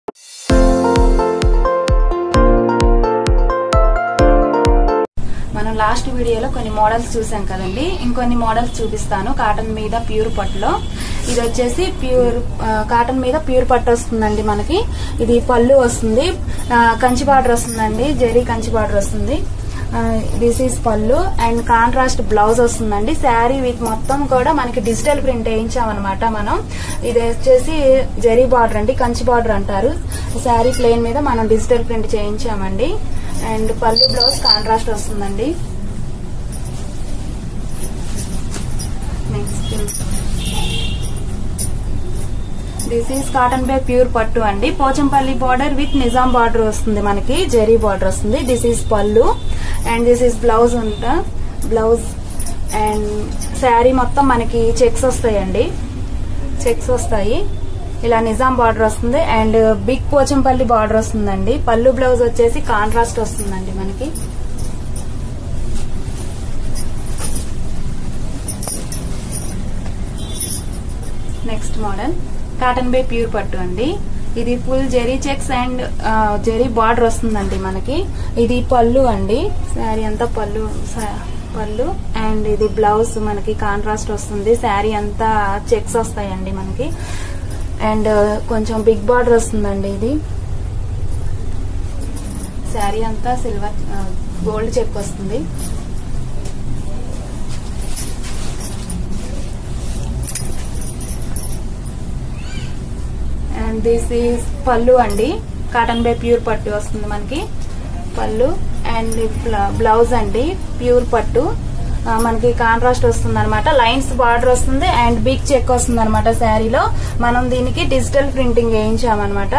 మనం లాస్ట్ వీడియోలో కొన్ని మోడల్స్ చూసాం కదండి ఇంకొన్ని మోడల్స్ చూపిస్తాను కాటన్ మీద ప్యూర్ పట్టులో ఇది వచ్చేసి ప్యూర్ ఆ, కాటన్ మీద ప్యూర్ పట్టు వస్తుందండి మనకి ఇది పళ్ళు వస్తుంది ఆ, కంచి బార్డర్ వస్తుందండి జరీ కంచి బార్డర్ వస్తుంది దిస్ ఈస్ పళ్ళు అండ్ కాంట్రాస్ట్ బ్లౌజ్ వస్తుందండి శారీ విత్ మొత్తం కూడా మనకి డిజిటల్ ప్రింట్ వేయించామన్నమాట మనం ఇది వచ్చేసి జరీ బార్డర్ అండి కంచి బార్డర్ అంటారు శారీ ప్లేన్ మీద మనం డిజిటల్ ప్రింట్ చేయించామండి అండ్ పళ్ళు బ్లౌజ్ కాంట్రాస్ట్ వస్తుందండి next this is cotton by pure పట్టు అండి Pochampally border with Nizam border వస్తుంది మనకి జరీ బార్డర్ వస్తుంది దిస్ ఈస్ పళ్ళు అండ్ దిస్ ఈస్ బ్లౌజ్ ఉంట బ్లౌజ్ అండ్ శారీ మొత్తం మనకి చెక్స్ వస్తాయండి చెక్స్ వస్తాయి ఇలా నిజాం బార్డర్ వస్తుంది అండ్ బిగ్ పోచంపల్లి బార్డర్ వస్తుందండి పళ్ళు బ్లౌజ్ వచ్చేసి కాంట్రాస్ట్ వస్తుందండి మనకి next model cotton by pure పట్టు అండి ఇది full zari checks and zari border వస్తుందండి మనకి ఇది పళ్ళు అండి శారీ అంతా పళ్ళు సా- పళ్ళు అండ్ ఇది బ్లౌజ్ మనకి కాంట్రాస్ట్ వస్తుంది శారీ అంతా చెక్స్ వస్తాయండి మనకి అండ్ కొంచెం బిగ్ బార్డర్ వస్తుందండి ఇది శారీ అంతా సిల్వర్ గోల్డ్ చెక్ వస్తుంది అండ్ దిస్ ఈస్ పళ్ళు అండి కాటన్ బై ప్యూర్ పట్టు వస్తుంది మనకి పళ్ళు అండ్ బ్లౌజ్ అండి ప్యూర్ పట్టు ఆ, మనకి కాంట్రాస్ట్ వస్తుంది అనమాట లైన్స్ బార్డర్ వస్తుంది అండ్ బిగ్ చెక్ వస్తుంది అనమాట శారీలో మనం దీనికి డిజిటల్ ప్రింటింగ్ వేయించామన్నమాట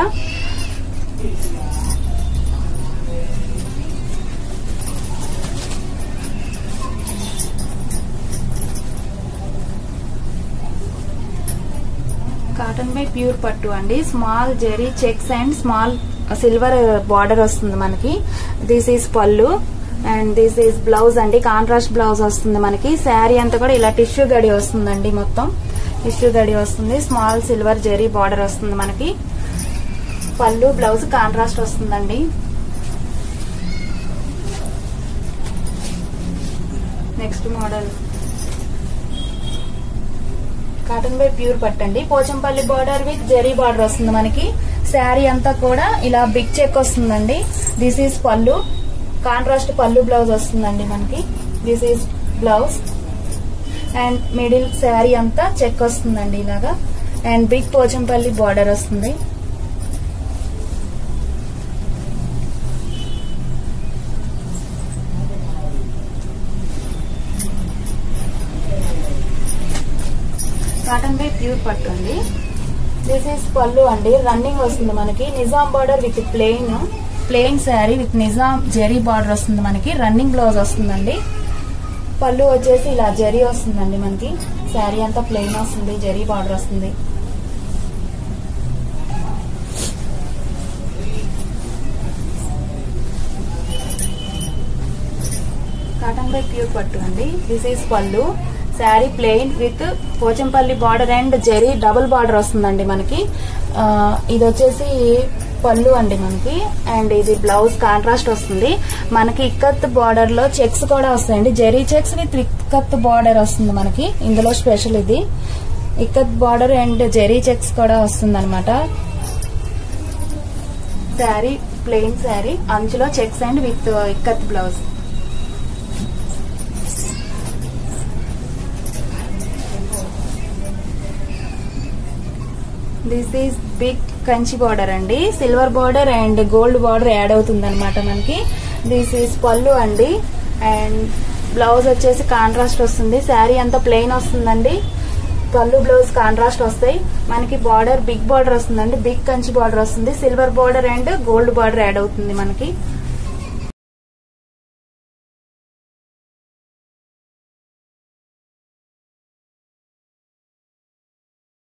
కాటన్ బై ప్యూర్ పట్టు అండి small zari checks and small silver border వస్తుంది మనకి దిస్ ఈస్ పళ్ళు అండ్ దిస్ ఈస్ బ్లౌజ్ అండి కాంట్రాస్ట్ బ్లౌజ్ వస్తుంది మనకి శారీ అంతా కూడా ఇలా టిష్యూ గడి వస్తుందండి మొత్తం టిష్యూ గడి వస్తుంది స్మాల్ సిల్వర్ జెరీ బార్డర్ వస్తుంది మనకి పళ్ళు బ్లౌజ్ కాంట్రాస్ట్ వస్తుందండి next model cotton by pure పట్టండి Pochampally border with zari border వస్తుంది మనకి శారీ అంతా కూడా ఇలా బిగ్ చెక్ వస్తుందండి దిస్ ఈస్ పళ్ళు కాంట్రాస్ట్ పళ్ళు బ్లౌజ్ వస్తుందండి మనకి this is blouse and middle sari అంతా చెక్ వస్తుందండి ఇలాగా అండ్ బిగ్ పోచంపల్లి బార్డర్ వస్తుంది కాటన్ బై ప్యూర్ పట్టు అండి దిస్ ఈస్ పళ్ళు అండి రన్నింగ్ వస్తుంది మనకి Nizam border with plain plain sari with Nizam zari border వస్తుంది మనకి రన్నింగ్ బ్లౌజ్ వస్తుందండి పళ్ళు వచ్చేసి ఇలా జరీ వస్తుందండి మనకి శారీ అంతా ప్లెయిన్ వస్తుంది జరీ బార్డర్ వస్తుంది కాటన్ బై ప్యూర్ పట్టు అండి దిస్ ఈస్ పళ్ళు sari plain with Pochampally border and zari double border వస్తుందండి మనకి ఆ, ఇది వచ్చేసి పళ్ళు అండి మనకి అండ్ ఇది బ్లౌజ్ కాంట్రాస్ట్ వస్తుంది మనకి ఇక్కత్ బార్డర్ లో చెక్స్ కూడా వస్తాయండి zari checks with ikat border వస్తుంది మనకి ఇందులో స్పెషల్ ఇది ikat border and zari checks కూడా వస్తుంది అనమాట శారీ ప్లెయిన్ శారీ అంచులో checks and with ikat blouse this is big Kanchi border అండి silver border and gold border add అవుతుంది అనమాట మనకి దిస్ ఈస్ పళ్ళు అండి అండ్ బ్లౌజ్ వచ్చేసి కాంట్రాస్ట్ వస్తుంది శారీ అంతా ప్లెయిన్ వస్తుందండి పళ్ళు బ్లౌజ్ కాంట్రాస్ట్ వస్తాయి మనకి బార్డర్ బిగ్ బార్డర్ వస్తుందండి బిగ్ కంచి బార్డర్ వస్తుంది silver border and gold border add అవుతుంది మనకి